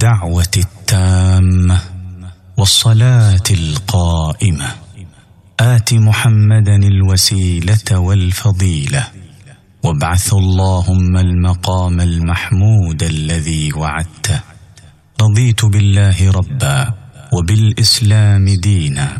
الدعوه التامه والصلاه القائمه ات محمدا الوسيله والفضيله وابعث اللهم المقام المحمود الذي وعدته رضيت بالله ربا وبالاسلام دينا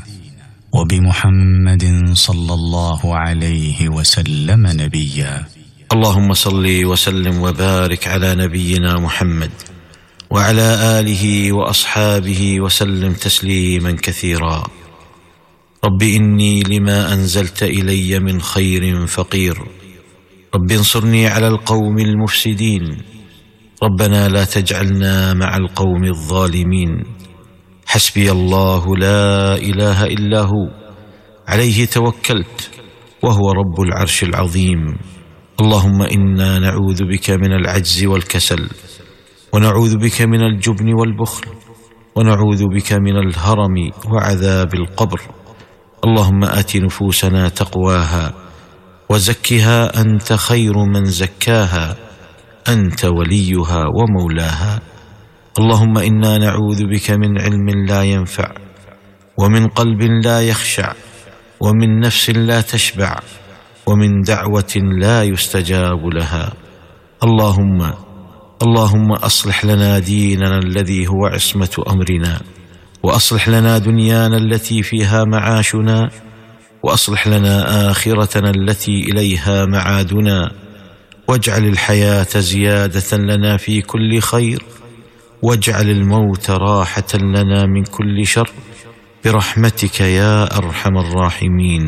وبمحمد صلى الله عليه وسلم نبيا اللهم صل وسلم وبارك على نبينا محمد وعلى اله واصحابه وسلم تسليما كثيرا رب اني لما انزلت الي من خير فقير رب انصرني على القوم المفسدين ربنا لا تجعلنا مع القوم الظالمين حسبي الله لا اله الا هو عليه توكلت وهو رب العرش العظيم اللهم انا نعوذ بك من العجز والكسل ونعوذ بك من الجبن والبخل ونعوذ بك من الهرم وعذاب القبر اللهم ات نفوسنا تقواها وزكها انت خير من زكاها انت وليها ومولاها اللهم انا نعوذ بك من علم لا ينفع ومن قلب لا يخشع ومن نفس لا تشبع ومن دعوه لا يستجاب لها اللهم اللهم اصلح لنا ديننا الذي هو عصمه امرنا واصلح لنا دنيانا التي فيها معاشنا واصلح لنا اخرتنا التي اليها معادنا واجعل الحياه زياده لنا في كل خير واجعل الموت راحه لنا من كل شر برحمتك يا ارحم الراحمين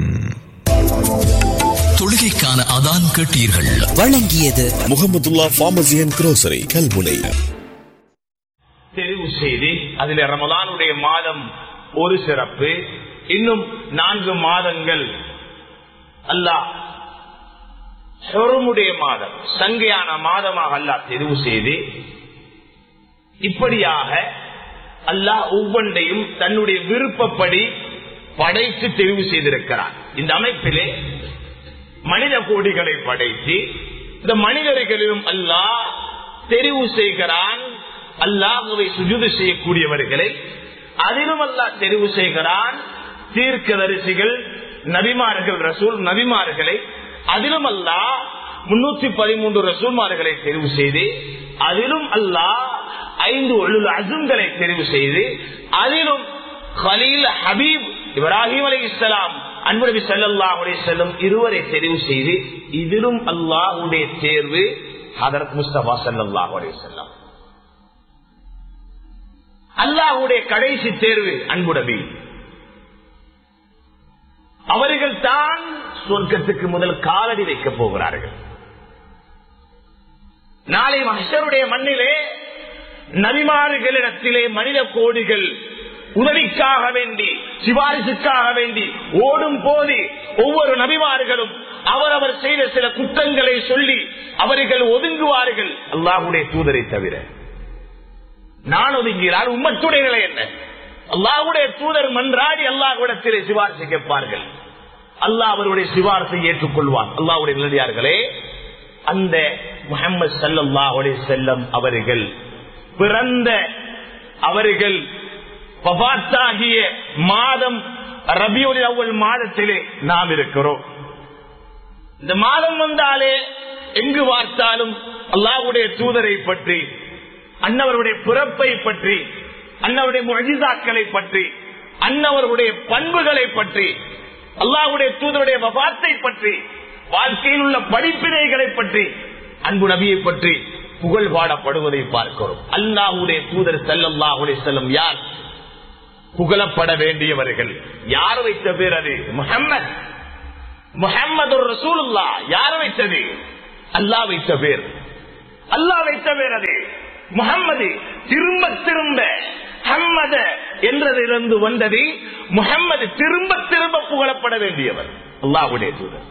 தொழுகைக்கான அதான் கேட்டீர்கள் வழங்கியது Muhammadullah pharmacy and grocery Kalmunai தெரிவு செய்து அதில் ரமலானுடைய மாதம் ஒரு சிறப்பு இன்னும் நான்கு மாதங்கள் அல்லாஹ் ஹெருமுடைய மாதம் சங்கையான மாதமாக அல்லாஹ் தெரிவு செய்து இப்படியாக அல்லாஹ் ஒவ்வொன்றையும் தன்னுடைய விருப்பப்படி படைத்து தெரிவு செய்திருக்கிறார் இந்த அமைப்பிலே மனித கோடிகளை படைத்து இந்த மனிதர்களிலும் அல்லாஹ் தெரிவு செய்கிறான் அல்லாஹுவை சுஜுது செய்யக்கூடியவர்களை அதிலும் அல்லாஹ் தெரிவு செய்கிறான் தீர்க்கதரிசிகள் நபிமார்கள் ரசூல் நபிமார்களை அதிலும் அல்லாஹ் முன்னூத்தி பதிமூன்று ரசூல்மார்களை தெரிவு செய்து அதிலும் அல்லாஹ் ஐந்து ஒழுல் அசும்களை தெரிவு செய்து அதிலும் ஹலீல் ஹபீப் இப்ராஹிம் அலி இஸ்லாம் அன்புநபி சல்லாஹ் செல்லும் இருவரை தெரிவு செய்து இதிலும் அல்லாஹுடைய தேர்வு ஹதரத் முஸ்தபா சல்லாஹ் செல்லம் அல்லாஹுடைய கடைசி தேர்வு அன்புடபி அவர்கள் தான் சொர்க்கத்துக்கு முதல் காலடி வைக்கப் போகிறார்கள் நாளை மகசருடைய மண்ணிலே நபிமாறுகளிடத்திலே மனித கோடிகள் உதவிக்காக வேண்டி சிபாரிசுக்காக வேண்டி ஓடும் போது ஒவ்வொரு நபிமார்களும் அவரவர் செய்த சில குற்றங்களை சொல்லி அவர்கள் ஒதுங்குவார்கள் அல்லாஹுடைய தூதரை தவிர நான் ஒதுங்கிறார் உம்மத்துடைய நிலை என்ன அல்லாஹுடைய தூதர் மன்றாடி அல்லாஹுடத்திலே சிபாரிசு கேட்பார்கள் அல்லாஹ் அவருடைய சிபாரிசை ஏற்றுக்கொள்வார் அல்லாஹுடைய நிலையார்களே அந்த முகமது சல்லாஹுடைய செல்லம் அவர்கள் பிறந்த அவர்கள் பபாத்தாகிய மாதம் ரபியுடைய அவ்வள் மாதத்திலே நாம் இருக்கிறோம் இந்த மாதம் வந்தாலே எங்கு பார்த்தாலும் அல்லாஹுடைய தூதரை பற்றி அன்னவருடைய பிறப்பை பற்றி அன்னவருடைய மொழிதாக்களை பற்றி அன்னவருடைய பண்புகளை பற்றி அல்லாஹுடைய தூதருடைய வபாத்தை பற்றி வாழ்க்கையில் உள்ள படிப்பினைகளை பற்றி அன்பு நபியை பற்றி புகழ் பாடப்படுவதை பார்க்கிறோம் அல்லாஹுடைய தூதர் செல்லல்லாஹுடைய செல்லம் யார் புகழப்பட வேண்டியவர்கள் யார் வைத்த பேர் அது முகம்மது முகம்மது ரசூலுல்லா யார் வைத்தது அல்லாஹ் வைத்த பேர் அல்லாஹ் வைத்த பேர் அது முகம்மது திரும்ப திரும்ப ஹம்மத என்றதிலிருந்து வந்தது முகம்மது திரும்ப திரும்ப புகழப்பட வேண்டியவர் அல்லாஹுடைய தூதர்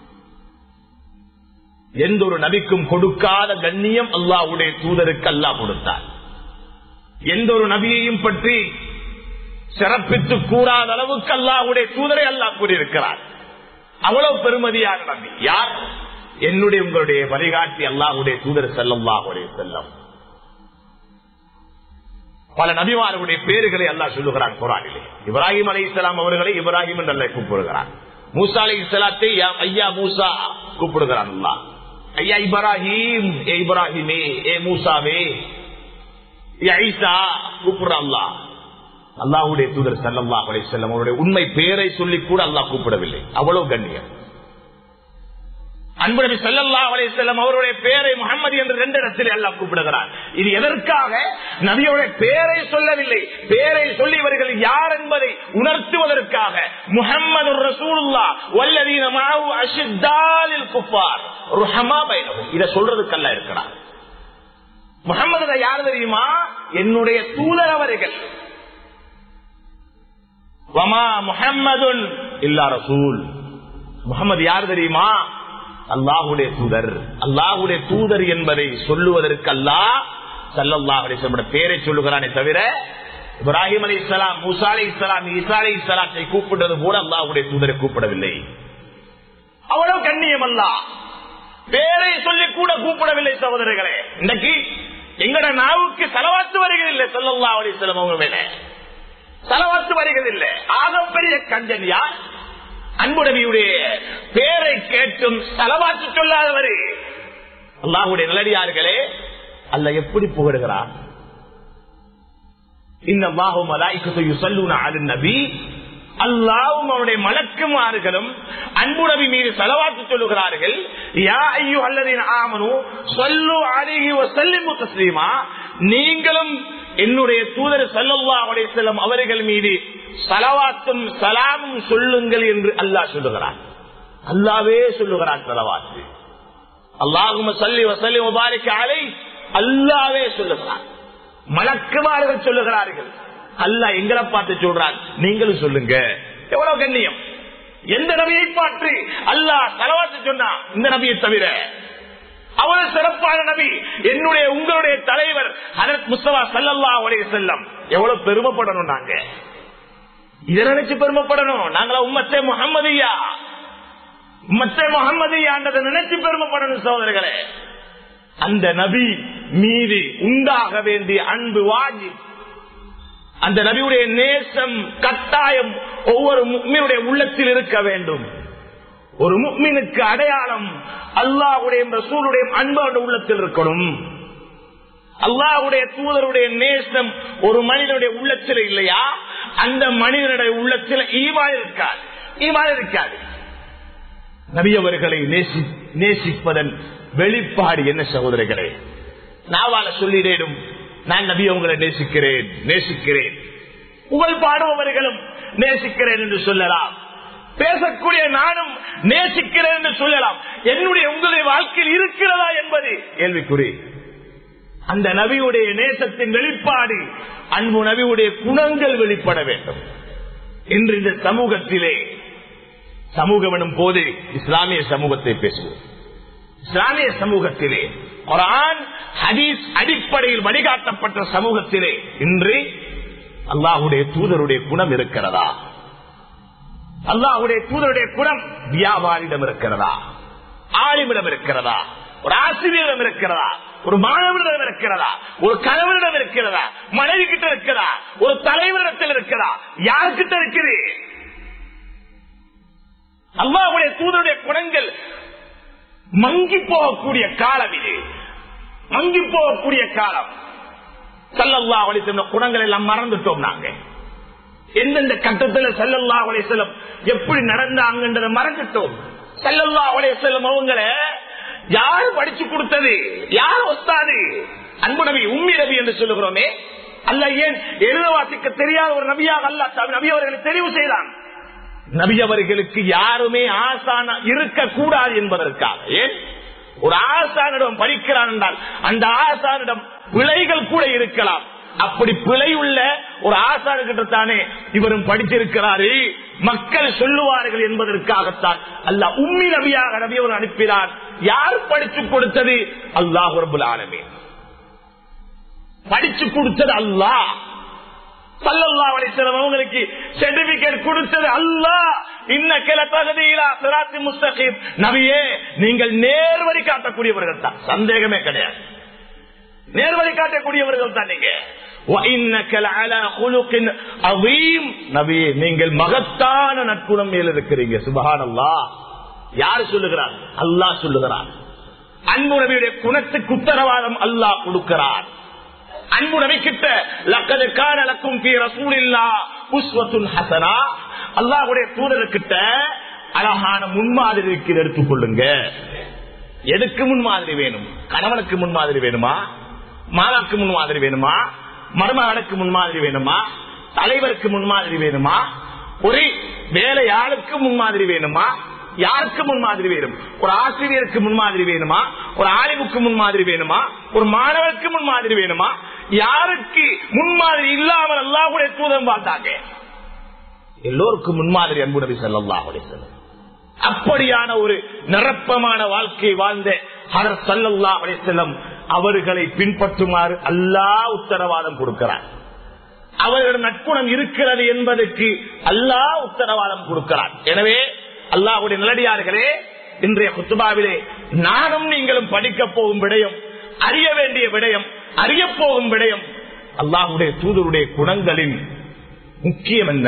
எந்த ஒரு நபிக்கும் கொடுக்காத கண்ணியம் அல்லாஹுடைய தூதருக்கு அல்லாஹ் கொடுத்தார் எந்த ஒரு நபியையும் பற்றி சிறப்பித்து கூறாத அளவுக்கு அல்லாஹுடைய தூதரை அல்லாஹ் கூறியிருக்கிறார் அவ்வளவு பெருமதியான நபி யார் என்னுடைய உங்களுடைய வழிகாட்டி அல்லாஹுடைய தூதர் செல்லம் செல்லம் பல நபிமார்களுடைய பேர்களை அல்லாஹ் சொல்லுகிறான் குரானிலே இப்ராஹிம் அலை இஸ்லாம் அவர்களை இப்ராஹிம் என்று அல்ல கூப்பிடுகிறான் மூசா அலை இஸ்லாத்தை யா- ஐயா மூசா கூப்பிடுகிறான் அல்லாஹ் ஐயா இப்ராஹிம் ஏ இப்ராஹிமே ஏ மூசாவே ஏ ஐசா கூப்பிடுறான் அல்லாஹ் அல்லாஹ்வுடைய தூதர் ஸல்லல்லாஹு அலைஹி வஸல்லம் அவருடைய உண்மை பேரை சொல்லி கூட அல்லாஹ் கூப்பிடவில்லை அவ்வளவு கண்ணியம் அன்பு நபி ஸல்லல்லாஹு அலைஹி வஸல்லம் அவருடைய பேரை முகமது என்று ரெண்டு இடத்தில் அல்லாஹ் கூப்பிடுகிறார் இது எதற்காக நபியோட பேரை சொல்லவில்லை பேரை சொல்லி இவர்கள் யார் என்பதை உணர்த்துவதற்காக முஹம்மது ரசூலுல்லாஹ் வல்லதீன மஅஹு அஷித்தாலில் குஃபார் ருஹமா பைனஹும் இத சொல்றதுக்கு அல்லாஹ் இருக்கிறார் முகமது யார் தெரியுமா என்னுடைய தூதர் அவர்கள் வமா முஹம்மதுன் இல்லா ரசூல் முகமது யார் தெரியுமா அல்லாஹுடைய தூதர் அல்லாஹுடைய தூதர் என்பதை சொல்லுவதற்கு அல்லாஹ் சல்லல்லாஹு அலைஹி வஸல்லம் பேரை சொல்லுகிறானே தவிர இப்ராஹிம் அலி இஸ்லாம் மூசா அலி இஸ்லாம் ஈசா அலி இஸ்லாத்தை கூப்பிட்டது போல அல்லாஹுடைய தூதரை கூப்பிடவில்லை அவ்வளவு கண்ணியம் அல்ல பேரை சொல்லி கூட கூப்பிடவில்லை சகோதரர்களே இன்னைக்கு எங்கட நாவுக்கு செலவாத்து வருகிறதில்லை சொல்லல்லா அலிஸ்லாம் அவங்க மேல செலவாத்து வருகிறதில்லை ஆகப்பெரிய கஞ்சன் யார் அன்புடவியுடைய பேரை கேட்டும் செலவாத்து சொல்லாதவர் அல்லாஹுடைய நல்லடியார்களே அல்ல எப்படி புகழுகிறார் இந்த மாஹும் நபி அல்லாவும் அவருடைய மலக்குமார்களும் அன்புடவி மீது செலவாத்து சொல்லுகிறார்கள் யா ஐயோ அல்லதின் ஆமனு சொல்லு அருகி செல்லிமு தஸ்லீமா நீங்களும் என்னுடைய தூதர் சல்லல்லா அவருடைய செல்லும் அவர்கள் மீது சலவாத்தும் சலாமும் சொல்லுங்கள் என்று அல்லாஹ் சொல்லுகிறான் அல்லாவே சொல்லுகிறான் சலவாத்து அல்லாஹும் சல்லி வசல்லி முபாரிக்க அலை அல்லாவே சொல்லுகிறான் மலக்குமார்கள் சொல்லுகிறார்கள் அல்லாஹ் எங்களை பார்த்து சொல்றான் நீங்களும் சொல்லுங்க எவ்வளவு கண்ணியம் எந்த நபியை பார்த்து அல்லாஹ் தலவாத்து சொன்னா இந்த நபியை தவிர அவ்வளவு சிறப்பான நபி என்னுடைய உங்களுடைய தலைவர் ஹரத் முஸ்தபா சல்லல்லா உடைய செல்லம் எவ்வளவு பெருமைப்படணும் நாங்க இதை நினைச்சு பெருமைப்படணும் நாங்களா உம்மத்தே முகம்மதியா உம்மத்தே முகம்மதியான்றதை நினைச்சு பெருமைப்படணும் சோதரர்களே அந்த நபி மீது உண்டாக வேண்டிய அன்பு வாஜி அந்த நபியுடைய நேசம் கட்டாயம் ஒவ்வொரு முக்மீனுடைய உள்ளத்தில் இருக்க வேண்டும் ஒரு முக்மீனுக்கு அடையாளம் அல்லாஹுடைய ரசூலுடைய அன்பு அவருடைய உள்ளத்தில் இருக்கணும் அல்லாஹுடைய தூதருடைய நேசம் ஒரு மனிதனுடைய உள்ளத்தில் இல்லையா அந்த மனிதனுடைய உள்ளத்தில் ஈமான் இருக்காது ஈமான் இருக்காது நபியவர்களை நேசி நேசிப்பதன் வெளிப்பாடு என்ன சகோதரர்களே நாவால சொல்லிடேடும் நான் நபி உங்களை நேசிக்கிறேன் நேசிக்கிறேன் புகழ் பாடுபவர்களும் நேசிக்கிறேன் என்று சொல்லலாம் பேசக்கூடிய நானும் நேசிக்கிறேன் என்று சொல்லலாம் என்னுடைய உங்களுடைய வாழ்க்கையில் இருக்கிறதா என்பது கேள்விக்குறி அந்த நபியுடைய நேசத்தின் வெளிப்பாடு அன்பு நபியுடைய குணங்கள் வெளிப்பட வேண்டும் இன்று இந்த சமூகத்திலே சமூகம் எனும் போது இஸ்லாமிய சமூகத்தை பேசுவோம் இஸ்லாமிய சமூகத்திலே குரான் ஹதீஸ் அடிப்படையில் வழிகாட்டப்பட்ட சமூகத்திலே இன்று அல்லாஹுடைய தூதருடைய குணம் இருக்கிறதா அல்லாஹுடைய தூதருடைய குணம் வியாபாரியிடம் இருக்கிறதா ஆலிமிடம் இருக்கிறதா ஒரு ஆசிரியரிடம் இருக்கிறதா ஒரு மாணவரிடம் இருக்கிறதா ஒரு கணவரிடம் இருக்கிறதா மனைவி கிட்ட இருக்கிறதா ஒரு தலைவரிடத்தில் இருக்கிறதா யாருக்கிட்ட இருக்குது அல்லாஹுடைய தூதருடைய குணங்கள் மங்கி போகக்கூடிய காலம் இது மங்கி போகக்கூடிய காலம் சல்லல்லா அலி சொன்ன குணங்கள் எல்லாம் மறந்துட்டோம் நாங்க எந்தெந்த கட்டத்தில் செல்லல்லா அலி செல்லம் எப்படி நடந்தாங்கன்றதை மறந்துட்டோம் செல்லல்லா அலி செல்லம் அவங்களை யாரு படிச்சு கொடுத்தது யார் ஒஸ்தாது அன்பு நபி உம்மி நபி என்று சொல்லுகிறோமே அல்ல ஏன் எழுத வாசிக்க தெரியாத ஒரு நபியாக அல்ல நபி அவர்களை தெரிவு செய்தான் நபி அவர்களுக்கு யாருமே ஆசான இருக்கக்கூடாது என்பதற்காக ஏன் ஒரு ஆசானிடம் படிக்கிறான் என்றால் அந்த ஆசானிடம் பிழைகள் கூட இருக்கலாம் அப்படி பிழை உள்ள ஒரு ஆசானுக்கிட்டத்தானே இவரும் படிச்சிருக்கிறாரு மக்கள் சொல்லுவார்கள் என்பதற்காகத்தான் அல்ல உம்மி நபியாக நபி அவர் அனுப்பினார் யார் படிச்சு கொடுத்தது அல்லாஹ் ரபுல் ஆலமே படிச்சு கொடுத்தது அல்லாஹ் சல்லல்லா அலிஸ்லாம் அவங்களுக்கு சர்டிபிகேட் கொடுத்தது அல்லா இன்ன கிள தகுதியிலா சிராத்தி முஸ்தகீம் நபியே நீங்கள் நேர்வழி காட்டக்கூடியவர்கள் தான் சந்தேகமே கிடையாது நேர்வழி காட்டக்கூடியவர்கள் தான் நீங்க وَإِنَّكَ لَعَلَى خُلُقٍ عَظِيمٍ. நபியே நீங்கள் மகத்தான நற்குணம் மேல் இருக்கிறீங்க சுபஹானல்லாஹ் யார் சொல்லுகிறார் அல்லாஹ் சொல்லுகிறார் அன்பு நபியுடைய குணத்துக்கு உத்தரவாதம் அல்லாஹ் கொடுக்கிறார் அன்பு நபி கிட்ட லக்கது கான லக்கும் பி ரசூலில்லா உஸ்வத்துன் ஹசனா அல்லாஹ்வுடைய தூதர்கிட்ட அழகான முன்மாதிரி இருக்கிறது எடுத்துக்கொள்ளுங்க எதுக்கு முன்மாதிரி வேணும் கணவனுக்கு முன்மாதிரி வேணுமா மாதாக்கு முன்மாதிரி வேணுமா மருமகனுக்கு முன்மாதிரி வேணுமா தலைவருக்கு முன்மாதிரி வேணுமா ஒரு வேலையாளுக்கு முன்மாதிரி வேணுமா யாருக்கு முன்மாதிரி வேணும் ஒரு ஆசிரியருக்கு முன்மாதிரி வேணுமா ஒரு ஆலிமுக்கு முன்மாதிரி வேணுமா ஒரு மாணவருக்கு முன்மாதிரி வேணுமா யாருக்கு முன்மாதிரி இல்லாமல் அல்லாஹ்வுடைய தூதம் பார்த்தாங்க எல்லோருக்கும் முன்மாதிரி அன்பு நபி ஸல்லல்லாஹு அலைஹி வஸல்லம் அப்படியான ஒரு நிரப்பமான வாழ்க்கை வாழ்ந்த ஹதர் ஸல்லல்லாஹு அலைஹி வஸல்லம் அவர்களை பின்பற்றுமாறு அல்லாஹ் உத்தரவாதம் கொடுக்கிறார் அவர்களிடம் நட்புணம் இருக்கிறது என்பதற்கு அல்லாஹ் உத்தரவாதம் கொடுக்கிறார் எனவே அல்லாஹ்வுடைய நிலடியார்களே இன்றைய குத்துபாவிலே நானும் நீங்களும் படிக்க போகும் விடயம் அறிய வேண்டிய விடயம் அறிய போகும் விடயம் அல்லாஹ்வுடைய தூதருடைய குணங்களின் முக்கியம் என்ன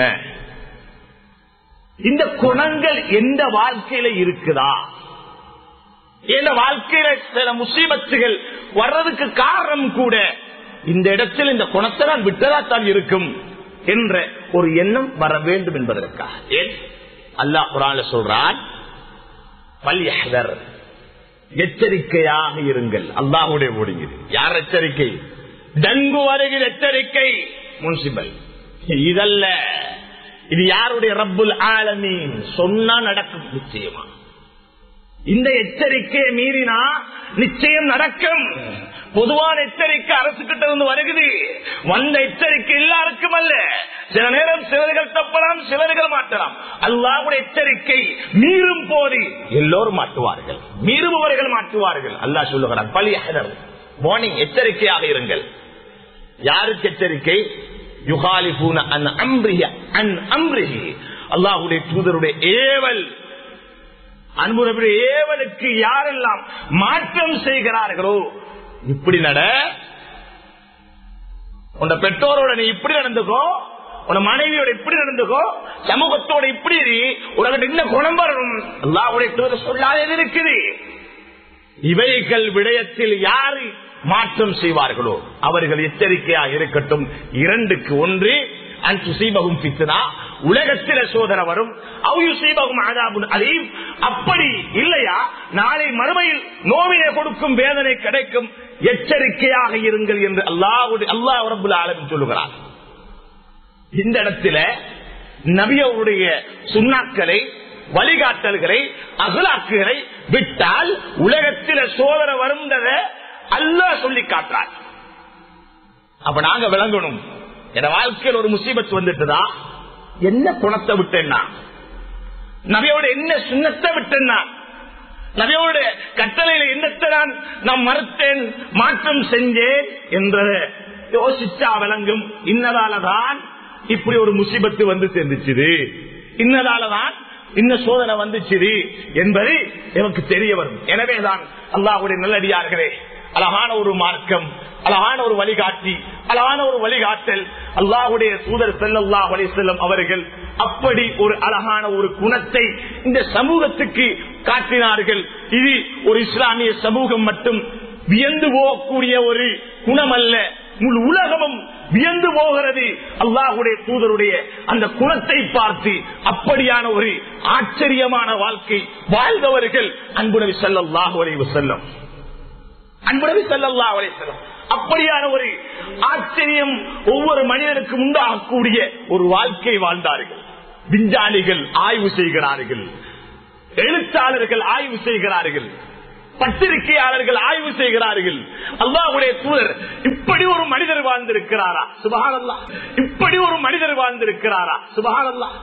இந்த குணங்கள் எந்த வாழ்க்கையில இருக்குதா எந்த வாழ்க்கையில சில முசீபத்துகள் வர்றதுக்கு காரணம் கூட இந்த இடத்தில் இந்த குணத்தை நான் விட்டதாத்தான் இருக்கும் என்ற ஒரு எண்ணம் வர வேண்டும் என்பதற்காக ஏன் அல்லாஹ் குரான்ல சொல்றான் பல்யஹர் எச்சரிக்கையாக இருங்கள் அல்லாஹுடைய ஓடுகிறது யார் எச்சரிக்கை டங்கு வருகிற எச்சரிக்கை முன்சிபல் இதல்ல இது யாருடைய ரப்புல் ஆலமீன் சொன்னா நடக்கும் நிச்சயமா இந்த எச்சரிக்கையை மீறினா நிச்சயம் நடக்கும் பொதுவான எச்சரிக்கை அரசு கிட்ட இருந்து வருகுது வந்த எச்சரிக்கை எல்லாருக்கும் அல்ல சில நேரம் சிலர்கள் தப்பலாம் சிலர்கள் மாட்டலாம் அல்லாவுடைய எச்சரிக்கை மீறும் போது எல்லோரும் மாட்டுவார்கள் மீறுபவர்கள் மாட்டுவார்கள் அல்லாஹ் சொல்லுகிறார் பலியாளர் வார்னிங் எச்சரிக்கையாக இருங்கள் யாருக்கு எச்சரிக்கை யுகாலிபூன அன் அம்ரிஹ அன் அம்ரிஹி அல்லாஹுடைய தூதருடைய ஏவல் அன்புடைய ஏவலுக்கு யாரெல்லாம் மாற்றம் செய்கிறார்களோ இப்படி நட உன் பெற்றோரோட நீ இப்படி நடந்துக்கோ உன் மனைவியோட இப்படி நடந்துக்கோ சமூகத்தோட இப்படி இரு, உனக்கு என்ன குணம் வரணும் அல்லாஹ்வுடைய தூதர் சொல்லாதது இருக்குது இவைகள் விடயத்தில் யாரு மாற்றம் செய்வார்களோ அவர்கள் எச்சரிக்கையாக இருக்கட்டும் இரண்டுக்கு ஒன்று அன்புசீபகும் பித்தனா உலகத்தில சோதனை வரும் அவுயுசீபகும் ஆதாபுன் அலீம் அப்படி இல்லையா நாளை மறுமையில் நோவினை கொடுக்கும் வேதனை கிடைக்கும் எச்சரிக்கையாக இருங்கள் என்று அல்லாஹுடைய அல்லாஹ் ரபுல் ஆலமின் சொல்லுகிறார் இந்த இடத்துல நபியவருடைய சுண்ணாக்களை வழிகாட்டல்களை அகலாக்குகளை விட்டால் உலகத்தில சோதனை வருந்தத அல்லாஹ் சொல்லி காட்டுறார் அப்ப நாங்க விளங்கணும் என் வாழ்க்கையில் ஒரு முசீபத் வந்துட்டுதா என்ன குணத்தை விட்டேன்னா நபியோட என்ன சுண்ணத்தை விட்டேன்னா நபியோட கட்டளையில என்னத்தை நான் நான் மறுத்தேன் மாற்றம் செஞ்சேன் என்றத யோசிச்சா விளங்கும் இன்னதாலதான் இப்படி ஒரு முசிபத்து வந்து சேர்ந்துச்சுது இன்னதாலதான் இன்ன சோதனை வந்துச்சுது என்பது எனக்கு தெரிய வரும் எனவேதான் அல்லாஹுடைய நல்லடியார்களே அழகான ஒரு மார்க்கம் அழகான ஒரு வழிகாட்டி அழகான ஒரு வழிகாட்டல் அல்லாஹுடைய தூதர் செல்லல்லாஹ் செல்லும் அவர்கள் அப்படி ஒரு அழகான ஒரு குணத்தை இந்த சமூகத்துக்கு காட்டினார்கள் இது ஒரு இஸ்லாமிய சமூகம் மட்டும் வியந்து போகக்கூடிய ஒரு குணம் அல்ல முழு உலகமும் வியந்து போகிறது அல்லாஹுடைய தூதருடைய அந்த குணத்தை பார்த்து அப்படியான ஒரு ஆச்சரியமான வாழ்க்கை வாழ்ந்தவர்கள் அன்புணவி செல்லல்லாஹு அலைவு செல்லம் அன்புணவி செல்லல்லா அலை செல்லம் அப்படியான ஒரு ஆச்சரியம் ஒவ்வொரு மனிதனுக்கும் உண்டாகக்கூடிய ஒரு வாழ்க்கை வாழ்ந்தார்கள் விஞ்ஞானிகள் ஆய்வு செய்கிறார்கள் எழுத்தாளர்கள் ஆய்வு செய்கிறார்கள் பத்திரிகையாளர்கள் ஆய்வு செய்கிறார்கள் அல்லாஹுடைய தூதர் இப்படி ஒரு மனிதர் வாழ்ந்திருக்கிறாரா சுபகானல்லா இப்படி ஒரு மனிதர் வாழ்ந்திருக்கிறாரா சுபகானல்லா